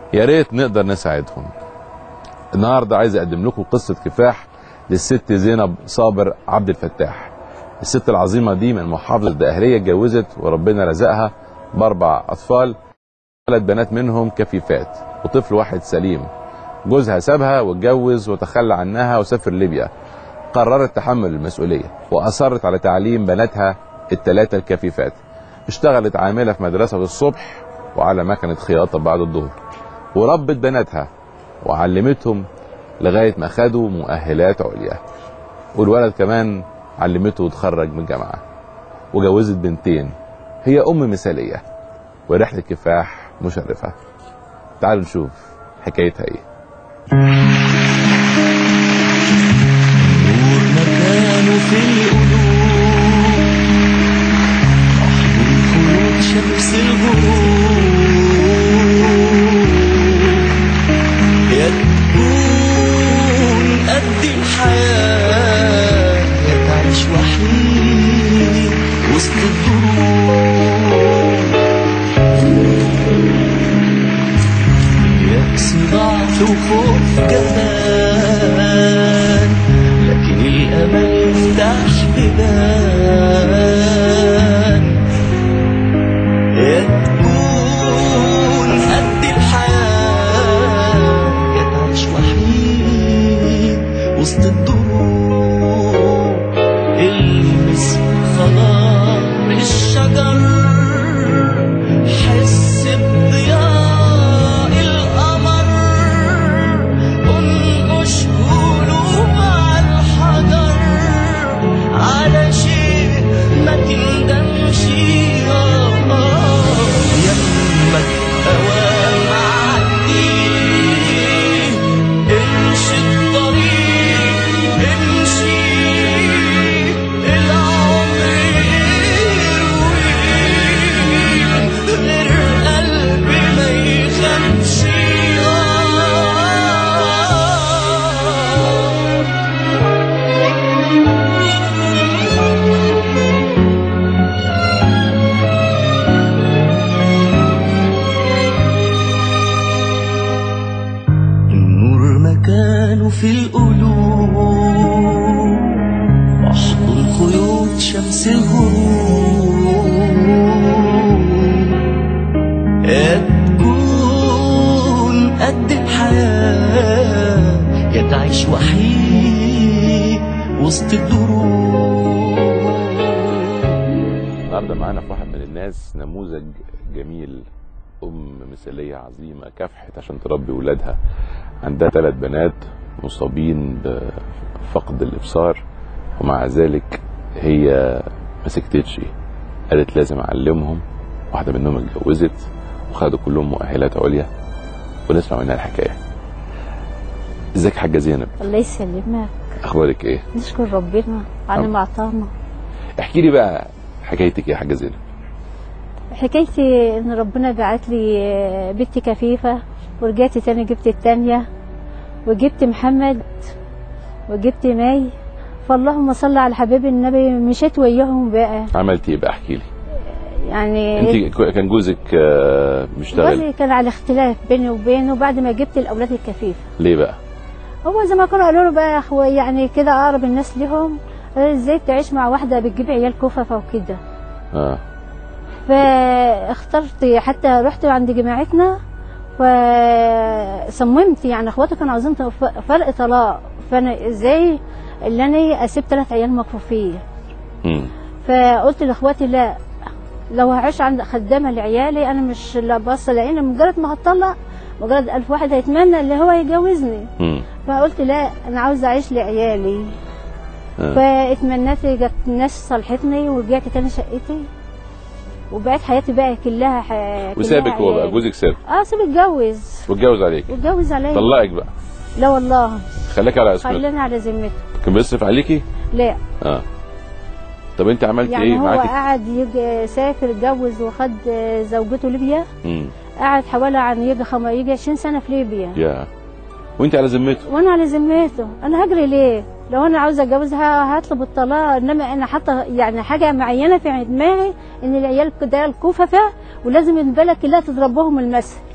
يا ريت نقدر نساعدهم النهارده عايز اقدم لكم قصه كفاح للست زينب صابر عبد الفتاح الست العظيمه دي من محافظه الدقهليه اتجوزت وربنا رزقها باربع اطفال ثلاث بنات منهم كفيفات وطفل واحد سليم جوزها سابها واتجوز وتخلى عنها وسافر ليبيا قررت تحمل المسؤوليه واصرت على تعليم بناتها الثلاثه الكفيفات اشتغلت عامله في مدرسه الصبح وعلى مكنه خياطه بعد الظهر وربت بناتها وعلمتهم لغايه ما خدوا مؤهلات عليا والولد كمان علمته وتخرج من الجامعه وجوزت بنتين هي ام مثاليه ورحله كفاح مشرفه تعالوا نشوف حكايتها ايه نور مكانه في القلوب أحضن خيوط شمس الغروب يا تكون قد الحياة يا تعيش وحيد وسط الدروب يأس ضعف وخوف جبان لكن الأمل يفتح بيبان يا تكون قد الحياة يا تعيش وحيد وسط الدروب المس خضار الشجر حس بضياء القمر انقش قلوب على الحجر على شيء ما تندمش يمك اوام عدي امشي الطريق امشي العمر يروي غير قلبي ما يخافش النور مكانه في القلوب احضن خيوط شمس الغروب يا تكون قد الحياة يا تعيش وحيد وسط الدروب النهارده معانا في واحد من الناس نموذج جميل ام مثاليه عظيمه كافحت عشان تربي ولادها عندها ثلاث بنات مصابين بفقد الابصار ومع ذلك هي ما سكتتش قالت لازم اعلمهم واحده منهم اتجوزت وخدوا كلهم مؤهلات عليا ونسمع منها الحكايه ازيك يا حاجه زينب الله يسلمك اخبارك ايه نشكر ربنا على الحمد. ما اعطانا احكي لي بقى حكايتك يا حاجه زينب حكايتي ان ربنا بعت لي بنت كفيفه ورجعت تاني جبت التانية وجبت محمد وجبت ماي فاللهم صل على حبيب النبي مشيت وياهم بقى عملتي ايه بقى احكي لي يعني انت كان جوزك آه، بيشتغل جوزي كان على اختلاف بيني وبينه بعد ما جبت الاولاد الكفيفه ليه بقى هو زي ما كانوا قالوا له بقى هو يعني كده اقرب الناس لهم قالوا ازاي تعيش مع واحده بتجيب عيال كففه وكده اه فاخترت حتى رحت عند جماعتنا فصممت يعني اخواتي كانوا عاوزين ف- فرق طلاق فانا ازاي اللي انا اسيب ثلاث عيال مكفوفين امم فقلت لاخواتي لا لو هعيش عند خدامه لعيالي انا مش لا بص لان مجرد ما هتطلق مجرد ألف واحد هيتمنى اللي هو يجوزني امم فقلت لا انا عاوزه اعيش لعيالي آه. فاتمنيت جت ناس صالحتني ورجعت تاني شقتي وبقيت حياتي بقى كلها ح... كلها وسابك هو بقى عيال. جوزك ساب اه سيب اتجوز واتجوز عليك واتجوز عليا طلقك بقى لا والله خلاك على اسمك خلاني على ذمته كان بيصرف عليكي لا اه طب انت عملت يعني ايه هو معاكي قعد يجي سافر اتجوز وخد زوجته ليبيا امم قعد حوالي عن يجي خم... يجي 20 سنه في ليبيا يا وانت على ذمته وانا على ذمته انا هجري ليه لو انا عاوزه اتجوزها هطلب الطلاق انما انا حاطه يعني حاجه معينه في دماغي ان العيال ده الكففه ولازم البلد كلها تضربهم المثل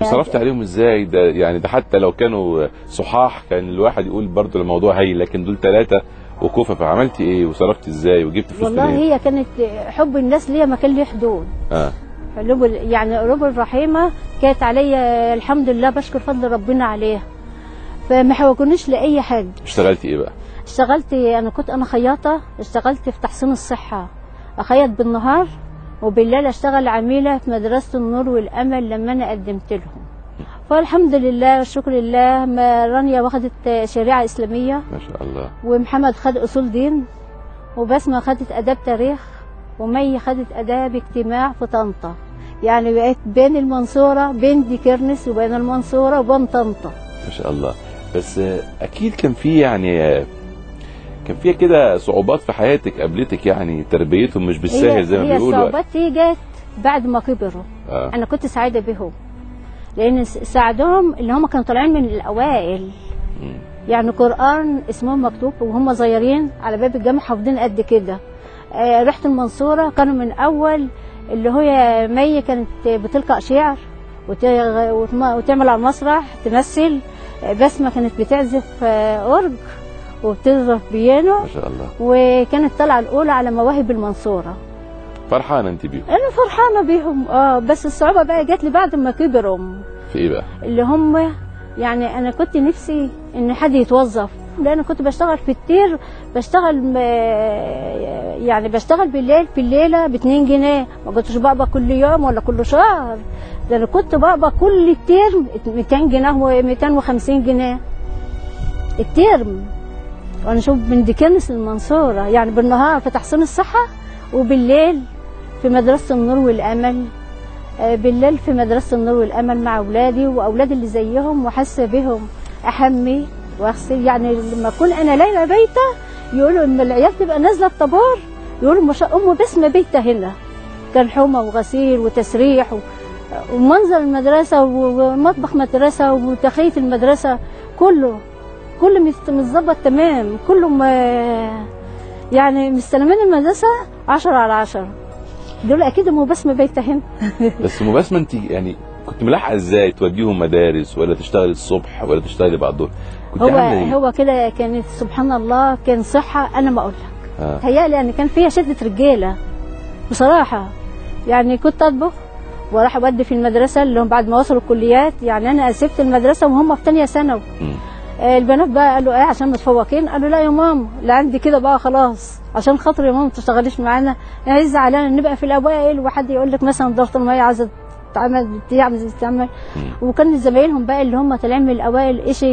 صرفت عليهم ازاي ده يعني ده حتى لو كانوا صحاح كان الواحد يقول برضه الموضوع هي لكن دول ثلاثه وكوفه فعملت ايه وصرفت ازاي وجبت فلوس والله منين؟ هي كانت حب الناس ليا ما كان ليه حدود اه قلوب ال- يعني قلوب الرحيمه كانت عليا الحمد لله بشكر فضل ربنا عليها فما حوجونيش لاي حاجه اشتغلتي ايه بقى؟ اشتغلت انا كنت انا خياطه اشتغلت في تحسين الصحه اخيط بالنهار وبالليل اشتغل عميله في مدرسه النور والامل لما انا قدمت لهم فالحمد لله والشكر لله ما رانيا واخدت شريعه اسلاميه ما شاء الله ومحمد خد اصول دين وبسمه خدت اداب تاريخ ومي خدت اداب اجتماع في طنطا يعني بقيت بين المنصوره بين دي كرنس وبين المنصوره وبين طنطا ما شاء الله بس آه، اكيد كان في يعني آه، كان فيها كده صعوبات في حياتك قابلتك يعني تربيتهم مش بالساهل زي ما هي بيقولوا الصعوبات دي جت بعد ما كبروا آه. انا كنت سعيده بهم لان س- ساعدهم اللي هم كانوا طالعين من الاوائل مم. يعني قران اسمهم مكتوب وهم صغيرين على باب الجامع حافظين قد كده آه رحت المنصوره كانوا من اول اللي هي مي كانت بتلقى شعر وت- وتم- وتعمل على المسرح تمثل آه، بسمه كانت بتعزف آه، اورج وبتعزف بيانو ما شاء الله وكانت طالعه الاولى على مواهب المنصوره فرحانه انت بيهم انا فرحانه بيهم اه بس الصعوبه بقى جات لي بعد ما كبروا في ايه بقى؟ اللي هم يعني انا كنت نفسي ان حد يتوظف لان أنا كنت بشتغل في التير بشتغل م- يعني بشتغل بالليل في الليله ب 2 جنيه ما كنتش بقبض كل يوم ولا كل شهر ده انا كنت بقبض كل الترم 200 جنيه و250 جنيه الترم وانا شوف من ديكنس المنصوره يعني بالنهار في تحسين الصحه وبالليل في مدرسه النور والامل آه، بالليل في مدرسة النور والأمل مع أولادي وأولادي اللي زيهم وحاسة بهم أحمي وأغسل يعني لما أكون أنا ليلة بيتة يقولوا إن العيال تبقى نازلة الطابور يقولوا ما شاء أم بسمة بيتة هنا كان حمى وغسيل وتسريح و... ومنظر المدرسة ومطبخ مدرسة وتخية المدرسة كله كله مست- متظبط تمام كله ما يعني مستلمين المدرسة عشرة على عشرة دول أكيد أم بسمة بيتة هنا بس ام بسمه انت يعني كنت ملاحقه ازاي توديهم مدارس ولا تشتغلي الصبح ولا تشتغلي بعد الظهر؟ كنت هو عامله ايه؟ هو كده كانت سبحان الله كان صحة أنا ما أقول لك آه. تهيألي أن كان فيها شدة رجالة بصراحة يعني كنت أطبخ وراح أودي في المدرسة اللي هم بعد ما وصلوا الكليات يعني أنا سبت المدرسة وهم في تانية ثانوي مم. آه، البنات بقى قالوا ايه عشان متفوقين قالوا لا يا ماما لا عندي كده بقى خلاص عشان خاطر يا ماما ما تشتغليش معانا انا عايز زعلانه نبقى في الاوائل وحد يقول لك مثلا ضغط الميه عايزه تعمل تعمل تعمل مم. وكان زمايلهم بقى اللي هم طالعين من الاوائل ايش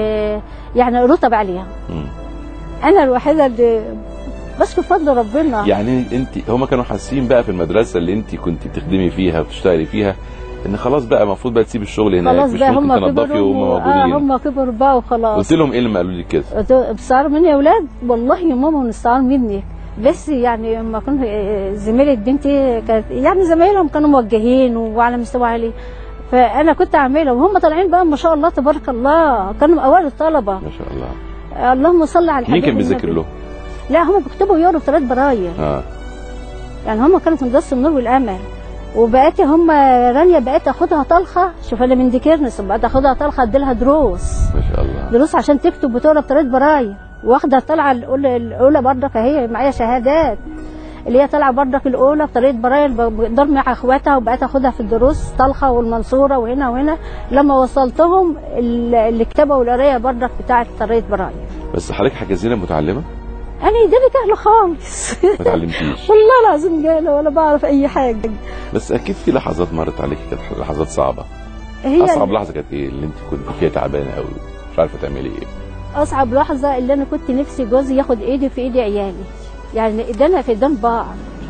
يعني رتب عليها مم. انا الوحيده اللي بشكر فضل ربنا يعني انت هم كانوا حاسين بقى في المدرسه اللي انت كنت بتخدمي فيها وبتشتغلي فيها ان خلاص بقى المفروض بقى تسيب الشغل هناك خلاص مش بقى ممكن هم تنضفي كبروا وهم و- موجودين اه هم كبروا بقى وخلاص قلت لهم ايه لما قالوا لي كده؟ بصار مني يا اولاد والله يا ماما نستعار منك بس يعني لما كنت زميلة بنتي كانت يعني زمايلهم كانوا موجهين وعلى مستوى عالي فانا كنت اعملها وهم طالعين بقى ما شاء الله تبارك الله كانوا من اوائل الطلبه ما شاء الله اللهم صل على الحبيب مين كان بيذاكر النبي. له؟ لا هم بيكتبوا يقروا ثلاث براير اه يعني هم كانوا في مدرسه النور والامل وبقيت هم رانيا بقيت اخدها طلخه شوف انا من دي كيرنس بقيت اخدها طلخه ادي لها دروس ما شاء الله دروس عشان تكتب وتقرا بطريقه براير واخده طالعه الاولى الاولى برضك اهي معايا شهادات اللي هي طالعه برضك الاولى بطريقه براير بقدر مع اخواتها وبقيت اخدها في الدروس طلخه والمنصوره وهنا وهنا لما وصلتهم ال- الكتابه والقرايه برضك بتاعت طريقه براير بس حضرتك حجزينا متعلمه؟ انا ايديني جهله خالص ما اتعلمتيش والله العظيم جهله ولا بعرف اي حاجه بس اكيد في لحظات مرت عليك كانت لحظات صعبه هي اصعب لحظه كانت ايه اللي انت كنت فيها تعبانه قوي مش عارفه تعملي ايه اصعب لحظه اللي انا كنت نفسي جوزي ياخد ايدي في ايدي عيالي يعني ايدينا في ايدين بعض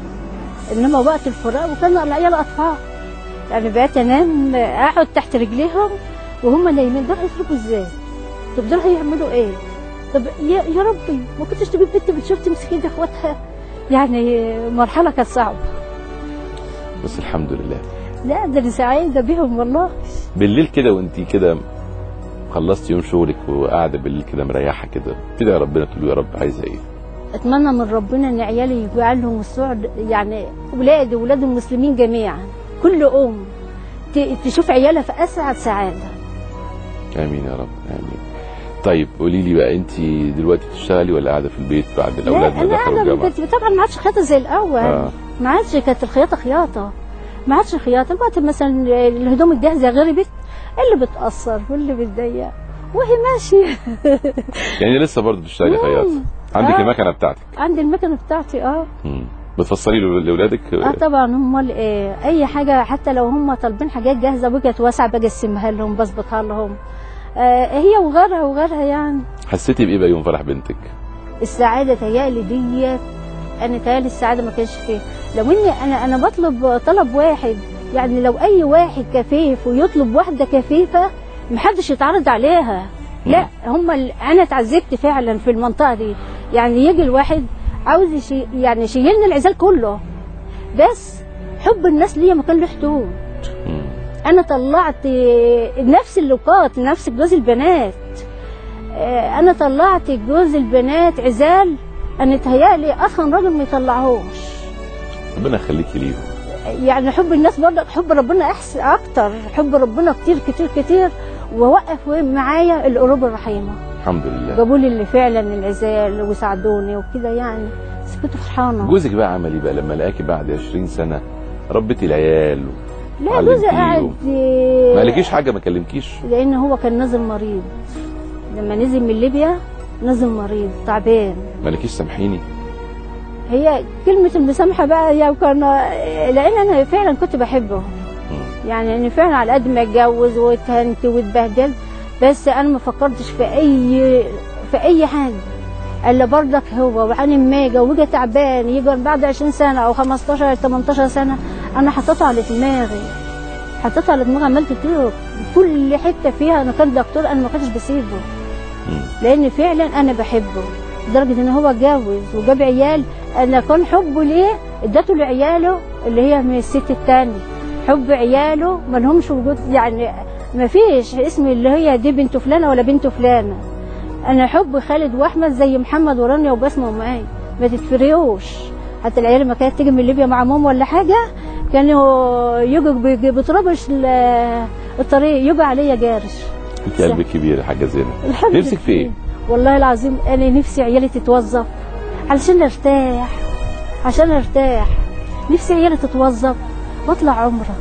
انما وقت الفراق وكان العيال اطفال يعني بقيت انام اقعد تحت رجليهم وهم نايمين دول هيصرفوا ازاي؟ طب دول هيعملوا ايه؟ طب يا, يا ربي ما كنتش تجيب بنت بتشوف تمسك ايد اخواتها يعني مرحله كانت صعبه بس الحمد لله لا ده انا سعيده بيهم والله بالليل كده وانت كده خلصت يوم شغلك وقاعده بالليل كده مريحه كده تدعي ربنا تقول له يا رب عايزه ايه اتمنى من ربنا ان عيالي يجعل لهم السعد يعني ولادي وولاد المسلمين جميعا كل ام ت- تشوف عيالها في اسعد سعاده امين يا رب امين طيب قولي لي بقى انت دلوقتي بتشتغلي ولا قاعده في البيت بعد الاولاد ما لا انا دخلوا قاعده الجامعه بالبيت طبعا ما عادش خياطه زي الاول آه. ما عادش كانت الخياطه خياطه ما عادش خياطه دلوقتي مثلا الهدوم الجاهزه غربت اللي بتقصر واللي بتضيق وهي ماشيه يعني لسه برضه بتشتغلي مم. خياطه عندك آه. المكنه بتاعتك عندي المكنه بتاعتي اه مم. بتفصلي ل- لاولادك اه طبعا امال ايه اي حاجه حتى لو هم طالبين حاجات جاهزه بقت واسعه بقسمها لهم بظبطها لهم آه هي وغيرها وغيرها يعني حسيتي بايه بقى يوم فرح بنتك السعاده تهيألي ديت انا تهيألي السعاده ما كانش فيها لو اني انا انا بطلب طلب واحد يعني لو اي واحد كفيف ويطلب واحده كفيفه محدش يتعرض عليها لا هم ال- انا اتعذبت فعلا في المنطقه دي يعني يجي الواحد عاوز يشي يعني يشيلني العزال كله بس حب الناس ليا ما كان له حدود مم. انا طلعت نفس اللقاط نفس جوز البنات آه، انا طلعت جوز البنات عزال انا تهيألي اصلا راجل ما يطلعهوش ربنا يخليكي ليهم يعني حب الناس برضه حب ربنا احسن اكتر حب ربنا كتير كتير كتير ووقف معايا القلوب الرحيمه الحمد لله جابوا لي اللي فعلا العزال وساعدوني وكده يعني بس كنت فرحانه جوزك بقى عمل ايه بقى لما لقاكي بعد 20 سنه ربيتي العيال لا جوزي علمتيه. قاعد ما قالكيش حاجه ما كلمكيش لان هو كان نازل مريض لما نزل من ليبيا نزل مريض تعبان ما قالكيش سامحيني هي كلمة المسامحة بقى يعني كان لأن أنا فعلا كنت بحبه مم. يعني أنا فعلا على قد ما اتجوز واتهنت واتبهدلت بس أنا ما فكرتش في أي في أي حاجة إلا برضك هو وأنا ما يجي ويجي تعبان يجي بعد 20 سنة أو 15 18 سنة أنا حطيته على دماغي حطيته على دماغي عملت كده كل حتة فيها أنا كان دكتور أنا ما كنتش بسيبه مم. لان فعلا انا بحبه لدرجه ان هو اتجوز وجاب عيال انا كان حبه ليه ادته لعياله اللي هي من الست التاني حب عياله ما لهمش وجود يعني ما فيش اسم اللي هي دي بنت فلانه ولا بنت فلانه انا حب خالد واحمد زي محمد ورانيا وبسمه ومعاي ما تتفرقوش حتى العيال لما كانت تيجي من ليبيا مع ماما ولا حاجه كانوا يجوا بيجي- بتربش ال- الطريق يجوا عليا جارش انت قلبك كبير يا حاجه زينب الحمد نفسك في ايه؟ لله. والله العظيم انا نفسي عيالي تتوظف علشان ارتاح عشان ارتاح نفسي عيالي تتوظف واطلع عمره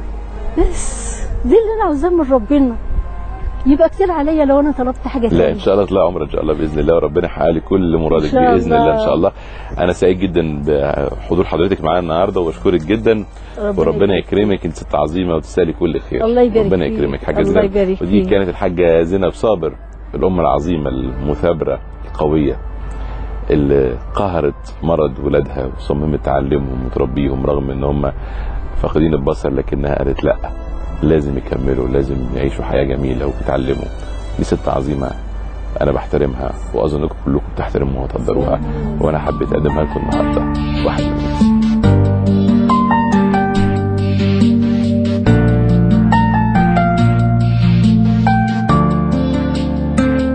بس دي اللي انا عاوزاه من ربنا يبقى كتير عليا لو انا طلبت حاجه لا ان تانية شاء الله تطلع عمره ان شاء الله باذن الله وربنا يحقق لك كل مرادك إن شاء باذن الله ان الله. شاء الله انا سعيد جدا بحضور حضرتك معانا النهارده واشكرك جدا وربنا يبارك يكرمك انت ست عظيمه وتسالي كل خير الله يبارك ربنا فيك. يكرمك حاجه الله زينب يبارك ودي فيك. كانت الحاجه زينب صابر الام العظيمه المثابره القويه اللي قهرت مرض ولادها وصممت تعلمهم وتربيهم رغم ان هم فاقدين البصر لكنها قالت لا لازم يكملوا لازم يعيشوا حياه جميله ويتعلموا دي ست عظيمه انا بحترمها واظنكم كلكم بتحترموها وتقدروها وانا حبيت اقدمها لكم النهارده واحد من